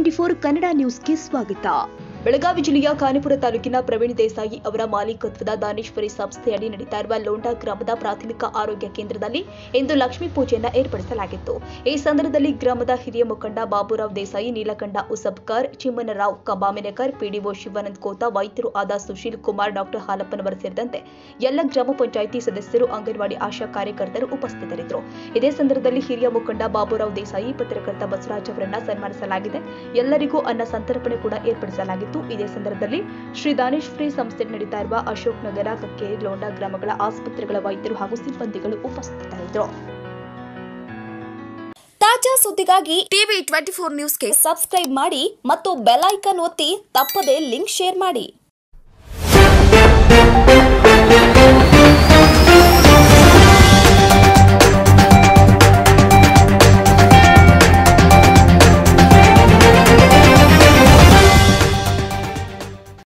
twenty four Kannada ನ್ಯೂಸ್ಗೆ ಸ್ವಾಗತ ಬೆಳಗಾವಿ ಜಿಲ್ಲೆಯ ಖಾನಿಪುರ ತಾಲೂಕಿನ ಪ್ರವೀಣ್ ದೇಸಾಯಿ ಅವರ ಮಾಲೀಕತ್ವದ ದಾನೇಶ್ವರಿ ಸಂಸ್ಥೆಯಡಿ ನಡೀತಾ ಇರುವ ಲೋಂಡಾ ಗ್ರಾಮದ ಪ್ರಾಥಮಿಕ ಆರೋಗ್ಯ ಕೇಂದ್ರದಲ್ಲಿ ಇಂದು ಲಕ್ಷ್ಮೀ ಪೂಜೆಯನ್ನ ಏರ್ಪಡಿಸಲಾಗಿತ್ತು ಈ ಸಂದರ್ಭದಲ್ಲಿ ಗ್ರಾಮದ ಹಿರಿಯ ಮುಖಂಡ ಬಾಬುರಾವ್ ದೇಸಾಯಿ ನೀಲಕಂಠ ಉಸಬ್ಕರ್ ಚಿಮ್ಮನರಾವ್ ಕಬಾಮಿನಕರ್ ಪಿಡಿಒ ಶಿವಾನಂದ್ ಕೋತ ವೈದ್ಯರು ಆದ ಸುಶೀಲ್ ಕುಮಾರ್ ಡಾಕ್ಟರ್ ಹಾಲಪ್ಪನವರ್ ಸೇರಿದಂತೆ ಎಲ್ಲ ಗ್ರಾಮ ಪಂಚಾಯಿತಿ ಸದಸ್ಯರು ಅಂಗನವಾಡಿ ಆಶಾ ಕಾರ್ಯಕರ್ತರು ಉಪಸ್ಥಿತರಿದ್ದರು ಇದೇ ಸಂದರ್ಭದಲ್ಲಿ ಹಿರಿಯ ಮುಖಂಡ ಬಾಬುರಾವ್ ದೇಸಾಯಿ ಪತ್ರಕರ್ತ ಬಸವರಾಜ್ ಅವರನ್ನ ಸನ್ಮಾನಿಸಲಾಗಿದೆ ಎಲ್ಲರಿಗೂ ಅನ್ನ ಸಂತರ್ಪಣೆ ಕೂಡ ಏರ್ಪಡಿಸಲಾಗಿತ್ತು ಇದೇ ಸಂದರ್ಭದಲ್ಲಿ ಶ್ರೀ ದಾನೇಶ್ವರಿ ಸಂಸ್ಥೆ ನಡೀತಾ ಇರುವ ಅಶೋಕ್ ನಗರ ಕಕ್ಕೇರಿ ಲೋಂಡಾ ಗ್ರಾಮಗಳ ಆಸ್ಪತ್ರೆಗಳ ವೈದ್ಯರು ಹಾಗೂ ಸಿಬ್ಬಂದಿಗಳು ಉಪಸ್ಥಿತರಿದ್ದರು ತಾಜಾ ಸುದ್ದಿಗಾಗಿ ಟಿವಿ ಟ್ವೆಂಟಿ ಫೋರ್ ನ್ಯೂಸ್ಗೆ ಸಬ್ಸ್ಕ್ರೈಬ್ ಮಾಡಿ ಮತ್ತು ಬೆಲ್ ಐಕಾನ್ ಒತ್ತಿ ತಪ್ಪದೇ ಲಿಂಕ್ ಶೇರ್ ಮಾಡಿ